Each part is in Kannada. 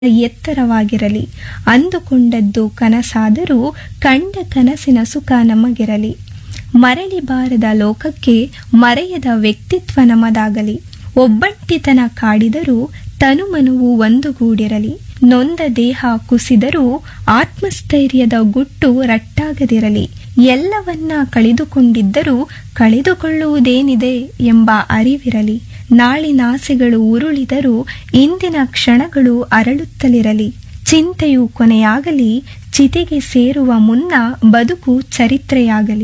ಎತ್ತರವಾಗಿರಲಿ ಅಂದುಕೊಂಡದ್ದು ಕನಸಾದರೂ ಕಂಡ ಕನಸಿನ ಸುಖ ನಮಗಿರಲಿ ಮರಳಿ ಬಾರದ ಲೋಕಕ್ಕೆ ಮರೆಯದ ವ್ಯಕ್ತಿತ್ವ ನಮದಾಗಲಿ ಒಬ್ಬಂಟಿತನ ಕಾಡಿದರೂ ತನುಮನುವು ಒಂದುಗೂಡಿರಲಿ ನೊಂದ ದೇಹ ಕುಸಿದರೂ ಆತ್ಮಸ್ಥೈರ್ಯದ ಗುಟ್ಟು ರಟ್ಟಾಗದಿರಲಿ ಎಲ್ಲವನ್ನ ಕಳೆದುಕೊಂಡಿದ್ದರೂ ಕಳೆದುಕೊಳ್ಳುವುದೇನಿದೆ ಎಂಬ ಅರಿವಿರಲಿ ನಾಳಿನಾಸೆಗಳು ಉರುಳಿದರೂ ಇಂದಿನ ಕ್ಷಣಗಳು ಅರಳುತ್ತಲಿರಲಿ ಚಿಂತೆಯು ಕೊನೆಯಾಗಲಿ ಚಿತೆಗೆ ಸೇರುವ ಮುನ್ನ ಬದುಕು ಚರಿತ್ರೆಯಾಗಲಿ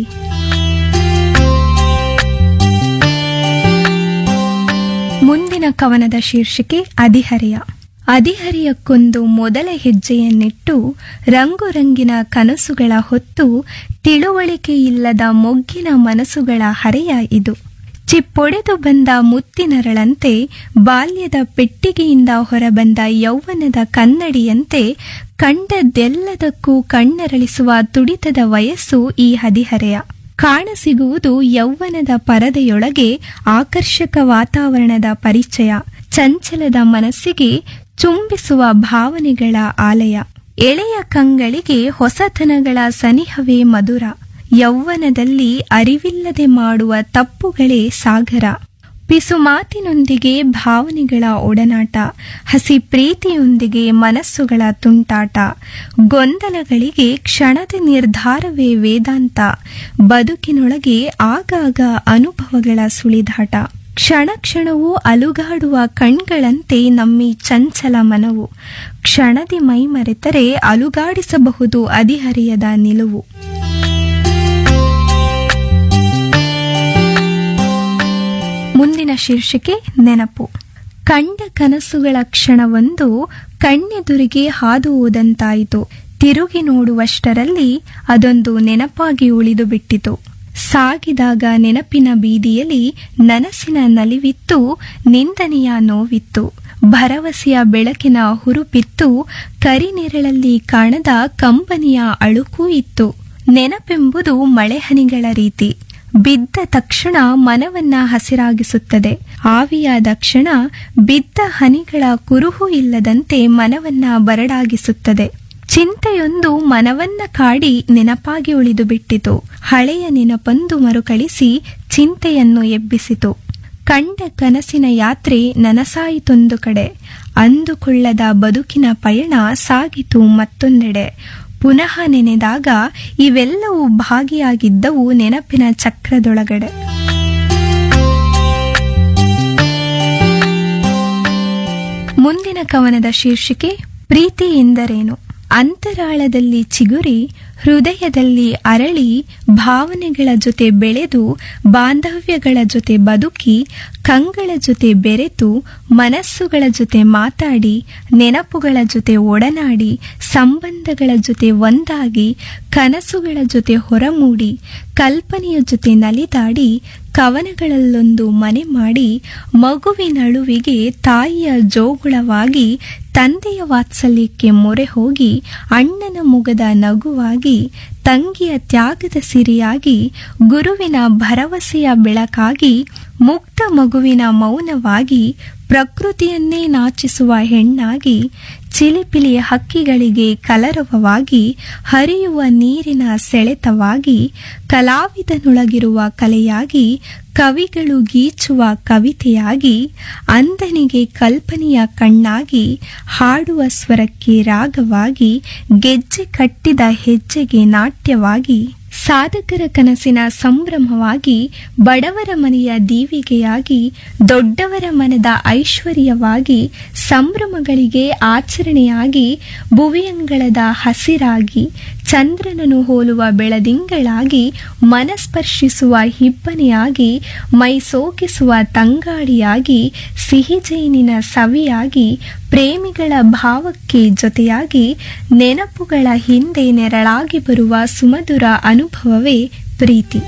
ಮುಂದಿನ ಕವನದ ಶೀರ್ಷಿಕೆ ಅದಿಹರೆಯ ಅದಿಹರೆಯಕ್ಕೊಂದು ಮೊದಲ ಹೆಜ್ಜೆಯನ್ನಿಟ್ಟು ರಂಗುರಂಗಿನ ಕನಸುಗಳ ಹೊತ್ತು ತಿಳುವಳಿಕೆಯಿಲ್ಲದ ಮೊಗ್ಗಿನ ಮನಸ್ಸುಗಳ ಹರೆಯ ಇದು ಚಿಪ್ಪೊಡೆದು ಬಂದ ಮುತ್ತಿನರಳಂತೆ ಬಾಲ್ಯದ ಪೆಟ್ಟಿಗೆಯಿಂದ ಹೊರಬಂದ ಯೌವನದ ಕನ್ನಡಿಯಂತೆ ಕಂಡದ್ದೆಲ್ಲದಕ್ಕೂ ಕಣ್ಣರಳಿಸುವ ತುಡಿತದ ವಯಸ್ಸು ಈ ಹದಿಹರೆಯ ಕಾಣಸಿಗುವುದು ಯೌವನದ ಪರದೆಯೊಳಗೆ ಆಕರ್ಷಕ ವಾತಾವರಣದ ಪರಿಚಯ ಚಂಚಲದ ಮನಸ್ಸಿಗೆ ಚುಂಬಿಸುವ ಭಾವನೆಗಳ ಆಲಯ ಎಳೆಯ ಕಂಗಳಿಗೆ ಹೊಸತನಗಳ ಸನಿಹವೇ ಮಧುರ ಯೌವನದಲ್ಲಿ ಅರಿವಿಲ್ಲದೆ ಮಾಡುವ ತಪ್ಪುಗಳೇ ಸಾಗರ ಪಿಸುಮಾತಿನೊಂದಿಗೆ ಭಾವನೆಗಳ ಒಡನಾಟ ಹಸಿ ಪ್ರೀತಿಯೊಂದಿಗೆ ಮನಸ್ಸುಗಳ ತುಂಟಾಟ ಗೊಂದಲಗಳಿಗೆ ಕ್ಷಣದ ನಿರ್ಧಾರವೇ ವೇದಾಂತ ಬದುಕಿನೊಳಗೆ ಆಗಾಗ ಅನುಭವಗಳ ಸುಳಿದಾಟ ಕ್ಷಣ ಕ್ಷಣವೂ ಅಲುಗಾಡುವ ಕಣ್ಗಳಂತೆ ನಮ್ಮಿ ಚಂಚಲ ಮನವು ಕ್ಷಣದಿ ಮೈಮರೆತರೆ ಅಲುಗಾಡಿಸಬಹುದು ಅದಿಹರಿಯದ ನಿಲುವು ಮುಂದಿನ ಶೀರ್ಷಿಕೆ ನೆನಪು ಕಂಡ ಕನಸುಗಳ ಕ್ಷಣವೊಂದು ಕಣ್ಣೆದುರಿಗೆ ಹಾದು ಹೋದಂತಾಯಿತು ತಿರುಗಿ ನೋಡುವಷ್ಟರಲ್ಲಿ ಅದೊಂದು ನೆನಪಾಗಿ ಉಳಿದು ಬಿಟ್ಟಿತು ಸಾಗಿದಾಗ ನೆನಪಿನ ಬೀದಿಯಲ್ಲಿ ನನಸಿನ ನಲಿವಿತ್ತು ನಿಂದನೆಯ ನೋವಿತ್ತು ಭರವಸೆಯ ಬೆಳಕಿನ ಹುರುಪಿತ್ತು ಕರಿನೆರಳಲ್ಲಿ ಕಾಣದ ಕಂಬನಿಯ ಅಳುಕೂ ಇತ್ತು ನೆನಪೆಂಬುದು ಮಳೆಹನಿಗಳ ರೀತಿ ಬಿದ್ದ ತಕ್ಷಣ ಮನವನ್ನ ಹಸಿರಾಗಿಸುತ್ತದೆ ಆವಿಯಾದ ಕ್ಷಣ ಬಿದ್ದ ಹನಿಗಳ ಕುರುಹು ಇಲ್ಲದಂತೆ ಮನವನ್ನ ಬರಡಾಗಿಸುತ್ತದೆ ಚಿಂತೆಯೊಂದು ಮನವನ್ನ ಕಾಡಿ ನೆನಪಾಗಿ ಉಳಿದು ಬಿಟ್ಟಿತು ಹಳೆಯ ನೆನಪೊಂದು ಮರುಕಳಿಸಿ ಚಿಂತೆಯನ್ನು ಎಬ್ಬಿಸಿತು ಕಂಡ ಕನಸಿನ ಯಾತ್ರೆ ನನಸಾಯಿತೊಂದು ಕಡೆ ಅಂದುಕೊಳ್ಳದ ಬದುಕಿನ ಪಯಣ ಸಾಗಿತು ಮತ್ತೊಂದೆಡೆ ಪುನಃ ನೆನೆದಾಗ ಇವೆಲ್ಲವೂ ಭಾಗಿಯಾಗಿದ್ದವು ನೆನಪಿನ ಚಕ್ರದೊಳಗಡೆ ಮುಂದಿನ ಕವನದ ಶೀರ್ಷಿಕೆ ಪ್ರೀತಿ ಎಂದರೇನು ಅಂತರಾಳದಲ್ಲಿ ಚಿಗುರಿ ಹೃದಯದಲ್ಲಿ ಅರಳಿ ಭಾವನೆಗಳ ಜೊತೆ ಬೆಳೆದು ಬಾಂಧವ್ಯಗಳ ಜೊತೆ ಬದುಕಿ ಕಂಗಳ ಜೊತೆ ಬೆರೆತು ಮನಸ್ಸುಗಳ ಜೊತೆ ಮಾತಾಡಿ ನೆನಪುಗಳ ಜೊತೆ ಒಡನಾಡಿ ಸಂಬಂಧಗಳ ಜೊತೆ ಒಂದಾಗಿ ಕನಸುಗಳ ಜೊತೆ ಹೊರಮೂಡಿ ಕಲ್ಪನೆಯ ಜೊತೆ ನಲಿದಾಡಿ ಕವನಗಳಲ್ಲೊಂದು ಮನೆ ಮಾಡಿ ಮಗುವಿನಳುವಿಗೆ ತಾಯಿಯ ಜೋಗುಳವಾಗಿ ತಂದೆಯ ವಾತ್ಸಲ್ಯಕ್ಕೆ ಮೊರೆ ಹೋಗಿ ಅಣ್ಣನ ಮುಗದ ನಗುವಾಗಿ ತಂಗಿಯ ತ್ಯಾಗದ ಸಿರಿಯಾಗಿ ಗುರುವಿನ ಭರವಸೆಯ ಬೆಳಕಾಗಿ ಮುಕ್ತ ಮಗುವಿನ ಮೌನವಾಗಿ ಪ್ರಕೃತಿಯನ್ನೇ ನಾಚಿಸುವ ಹೆಣ್ಣಾಗಿ ಚಿಲಿಪಿಲಿ ಹಕ್ಕಿಗಳಿಗೆ ಕಲರವವಾಗಿ ಹರಿಯುವ ನೀರಿನ ಸೆಳೆತವಾಗಿ ಕಲಾವಿದನೊಳಗಿರುವ ಕಲೆಯಾಗಿ ಕವಿಗಳು ಗೀಚುವ ಕವಿತೆಯಾಗಿ ಅಂದನಿಗೆ ಕಲ್ಪನೆಯ ಕಣ್ಣಾಗಿ ಹಾಡುವ ಸ್ವರಕ್ಕೆ ರಾಗವಾಗಿ ಗೆಜ್ಜೆ ಕಟ್ಟಿದ ಹೆಜ್ಜೆಗೆ ನಾಟ್ಯವಾಗಿ ಸಾಧಕರ ಕನಸಿನ ಸಂಭ್ರಮವಾಗಿ ಬಡವರ ಮನೆಯ ದೀವಿಗೆಯಾಗಿ ದೊಡ್ಡವರ ಮನದ ಐಶ್ವರ್ಯವಾಗಿ ಸಂಭ್ರಮಗಳಿಗೆ ಆಚರಣೆಯಾಗಿ ಭುವಿಯಂಗಳದ ಹಸಿರಾಗಿ ಚಂದ್ರನನ್ನು ಹೋಲುವ ಬೆಳದಿಂಗಳಾಗಿ ಮನಸ್ಪರ್ಶಿಸುವ ಹಿಬ್ಬನೆಯಾಗಿ ಮೈ ಸೋಕಿಸುವ ತಂಗಾಳಿಯಾಗಿ ಸಿಹಿಜೇನಿನ ಸವಿಯಾಗಿ ಪ್ರೇಮಿಗಳ ಭಾವಕ್ಕೆ ಜೊತೆಯಾಗಿ ನೆನಪುಗಳ ಹಿಂದೆ ನೆರಳಾಗಿ ಬರುವ ಸುಮಧುರ ಅನುಭವವೇ ಪ್ರೀತಿ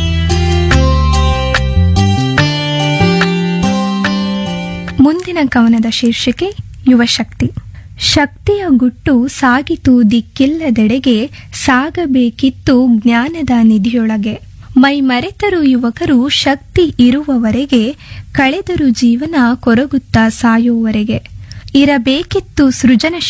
ಮುಂದಿನ ಕವನದ ಶೀರ್ಷಿಕೆ ಯುವಶಕ್ತಿ ಶಕ್ತಿಯ ಗುಟ್ಟು ಸಾಗಿತು ದಿಕ್ಕಿಲ್ಲದೆಡೆಗೆ ಸಾಗಬೇಕಿತ್ತು ಜ್ಞಾನದ ನಿಧಿಯೊಳಗೆ ಮೈ ಮರೆತರು ಯುವಕರು ಶಕ್ತಿ ಇರುವವರೆಗೆ ಕಳೆದರು ಜೀವನ ಕೊರಗುತ್ತಾ ಸಾಯುವವರೆಗೆ ಇರಬೇಕಿತ್ತು ಸೃಜನ